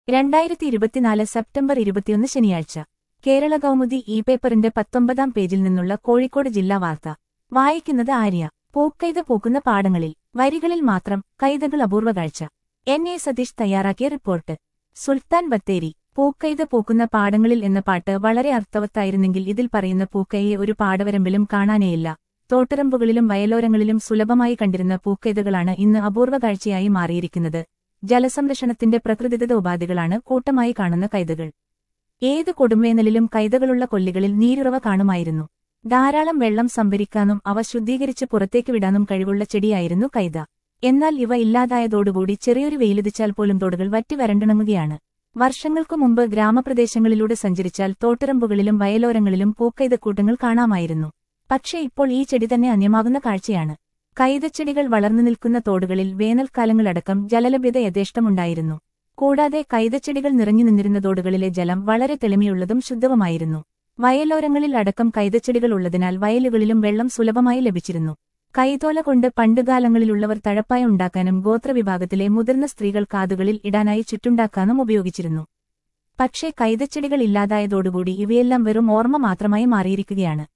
രണ്ടായിരത്തി ഇരുപത്തിനാല് സെപ്റ്റംബർ ഇരുപത്തിയൊന്ന് ശനിയാഴ്ച കേരള കൗമുദി ഇ പേപ്പറിന്റെ പത്തൊമ്പതാം പേജിൽ നിന്നുള്ള കോഴിക്കോട് ജില്ലാ വാർത്ത വായിക്കുന്നത് ആര്യ പൂക്കൈത പൂക്കുന്ന പാടങ്ങളിൽ വരികളിൽ മാത്രം കൈതകൾ അപൂർവ കാഴ്ച എൻ എ സതീഷ് തയ്യാറാക്കിയ റിപ്പോർട്ട് സുൽത്താൻ ബത്തേരി പൂക്കൈത പൂക്കുന്ന പാടങ്ങളിൽ എന്ന പാട്ട് വളരെ അർത്ഥവത്തായിരുന്നെങ്കിൽ ഇതിൽ പറയുന്ന പൂക്കൈയെ ഒരു പാടവരമ്പിലും കാണാനേയില്ല തോട്ടറമ്പുകളിലും വയലോരങ്ങളിലും സുലഭമായി കണ്ടിരുന്ന പൂക്കൈതകളാണ് ഇന്ന് അപൂർവ കാഴ്ചയായി മാറിയിരിക്കുന്നത് ജലസംരക്ഷണത്തിന്റെ പ്രകൃതിദത്ത ഉപാധികളാണ് കൂട്ടമായി കാണുന്ന കൈതകൾ ഏത് കൊടുംവേനലിലും കൈതകളുള്ള കൊല്ലികളിൽ നീരുറവ കാണുമായിരുന്നു ധാരാളം വെള്ളം സംഭരിക്കാനും അവ ശുദ്ധീകരിച്ച് പുറത്തേക്ക് വിടാനും കഴിവുള്ള ചെടിയായിരുന്നു കൈത എന്നാൽ ഇവ ഇല്ലാതായതോടുകൂടി ചെറിയൊരു വെയിലുദിച്ചാൽ പോലും തോടുകൾ വറ്റി വരണ്ടിണങ്ങുകയാണ് വർഷങ്ങൾക്കു മുമ്പ് ഗ്രാമപ്രദേശങ്ങളിലൂടെ സഞ്ചരിച്ചാൽ തോട്ടറമ്പുകളിലും വയലോരങ്ങളിലും പൂക്കൈതക്കൂട്ടങ്ങൾ കാണാമായിരുന്നു പക്ഷേ ഇപ്പോൾ ഈ ചെടി തന്നെ അന്യമാകുന്ന കാഴ്ചയാണ് കൈതച്ചെടികൾ വളർന്നു നിൽക്കുന്ന തോടുകളിൽ വേനൽക്കാലങ്ങളടക്കം ജലലഭ്യത യഥേഷ്ടമുണ്ടായിരുന്നു കൂടാതെ കൈതച്ചെടികൾ നിറഞ്ഞു നിന്നിരുന്ന തോടുകളിലെ ജലം വളരെ തെളിമയുള്ളതും ശുദ്ധവുമായിരുന്നു വയലോരങ്ങളിൽ അടക്കം കൈതച്ചെടികൾ ഉള്ളതിനാൽ വയലുകളിലും വെള്ളം സുലഭമായി ലഭിച്ചിരുന്നു കൈതോല കൊണ്ട് പണ്ടുകാലങ്ങളിലുള്ളവർ തഴപ്പായ ഉണ്ടാക്കാനും ഗോത്രവിഭാഗത്തിലെ മുതിർന്ന സ്ത്രീകൾ കാതുകളിൽ ഇടാനായി ചുറ്റുണ്ടാക്കാനും ഉപയോഗിച്ചിരുന്നു പക്ഷേ കൈതച്ചെടികൾ ഇല്ലാതായതോടുകൂടി ഇവയെല്ലാം വെറും ഓർമ്മ മാത്രമായി മാറിയിരിക്കുകയാണ്